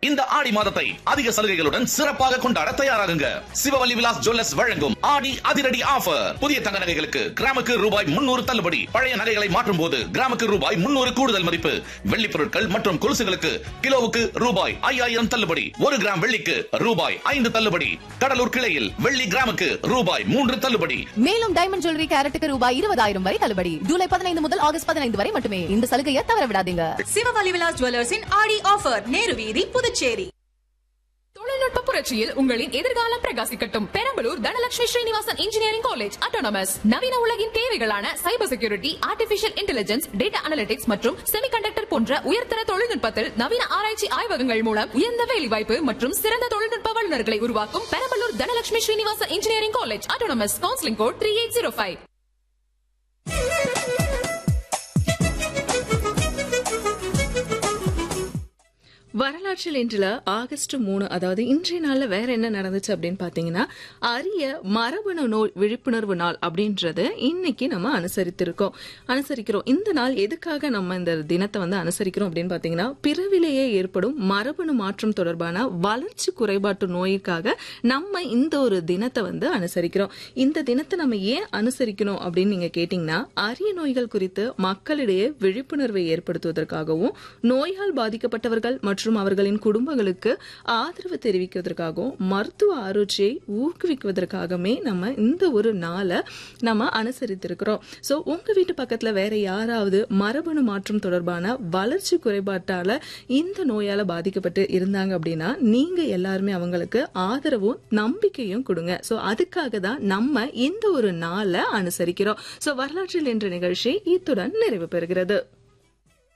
இந்த ஆடி மாதத்தை அதிக சலுகைகளுடன் சிறப்பாக கொண்டாட தயாராகுங்க சிவவல்லி விலாஸ் ஜுவல்லர்ஸ் வழங்கும் ஆடி அதிரடி ஆஃபர் புதிய தங்க நகைகளுக்கு கிராமுக்கு ரூபாய் முன்னூறு தள்ளுபடி பழைய நகைகளை மாற்றும் போது கிராமுக்கு ரூபாய் முன்னூறு கூடுதல் மதிப்பு வெள்ளி பொருட்கள் மற்றும் கொலுசுகளுக்கு கிலோவுக்கு ரூபாய் ஐயாயிரம் தள்ளுபடி ஒரு கிராம் வெள்ளிக்கு ரூபாய் ஐந்து தள்ளுபடி கடலூர் கிளையில் வெள்ளி கிராமுக்கு ரூபாய் மூன்று தள்ளுபடி மேலும் டைமண்ட் ஜுவல்லரி கேரட்டுக்கு ரூபாய் இருபதாயிரம் வரை தள்ளுபடி ஜூலை பதினைந்து முதல் ஆகஸ்ட் பதினைந்து வரை மட்டுமே இந்த சலுகையை தவற விடாதீங்க சிவவலி விலாஸ் ஜுவல்லர்ஸின் ஆடி ஆஃபர் நேரு வீதி புதுச்சேரி தொழில்நுட்ப புரட்சியில் உங்களின் எதிர்காலம் பிரகாசிக்கட்டும் Perambalur Dhanalakshmi Srinivasan engineering college autonomous நவீன உலகின் தேவைகளான cyber security artificial intelligence data analytics மற்றும் செமிகண்டக்டர் போன்ற உயர்தர தொழில்நுட்பத்தில் நவீன ஆராய்ச்சி ஆய்வகங்கள் மூலம் உயர்ந்த வேலைவாய்ப்பு மற்றும் சிறந்த தொழில்நுட்ப வல்லுநர்களை உருவாக்கும் Perambalur Dhanalakshmi Srinivasan engineering college autonomous counselling code three eight zero five வரலாற்றில் இன்றுல ஆகஸ்ட் மூணு அதாவது இன்றைய நாள்ல வேற என்ன நடந்துச்சு அப்படின்னு பாத்தீங்கன்னா அரிய மரபணு நோய் விழிப்புணர்வு நாள் அப்படின்றது இன்னைக்கு நம்ம அனுசரித்திருக்கோம் அனுசரிக்கிறோம் இந்த நாள் எதுக்காக நம்ம இந்த தினத்தை வந்து அனுசரிக்கிறோம் அப்படின்னு பாத்தீங்கன்னா பிறவிலேயே ஏற்படும் மரபணு மாற்றம் தொடர்பான வளர்ச்சி குறைபாட்டு நோய்க்காக நம்ம இந்த ஒரு தினத்தை வந்து அனுசரிக்கிறோம் இந்த தினத்தை நம்ம ஏன் அனுசரிக்கணும் அப்படின்னு நீங்க கேட்டீங்கன்னா அரிய நோய்கள் குறித்து மக்களிடையே விழிப்புணர்வை ஏற்படுத்துவதற்காகவும் நோயால் பாதிக்கப்பட்டவர்கள் மற்றும் அவர்களின் குடும்பங்களுக்கு ஆதரவு தெரிவிக்கிறதுக்காகவும் மருத்துவ ஆராய்ச்சியை ஊக்குவிக்குவதற்காகவே நம்ம இந்த ஒரு நாளை நம்ம அனுசரித்திருக்கிறோம் சோ உங்க வீட்டு பக்கத்துல வேற யாராவது மரபணு மாற்றம் தொடர்பான வளர்ச்சி குறைபாட்டால இந்த நோயால பாதிக்கப்பட்டு இருந்தாங்க அப்படின்னா நீங்க எல்லாருமே அவங்களுக்கு ஆதரவும் நம்பிக்கையும் கொடுங்க சோ அதுக்காக தான் நம்ம இந்த ஒரு நாளை அனுசரிக்கிறோம் சோ வரலாற்றில் என்ற நிகழ்ச்சி இத்துடன் நிறைவு பெறுகிறது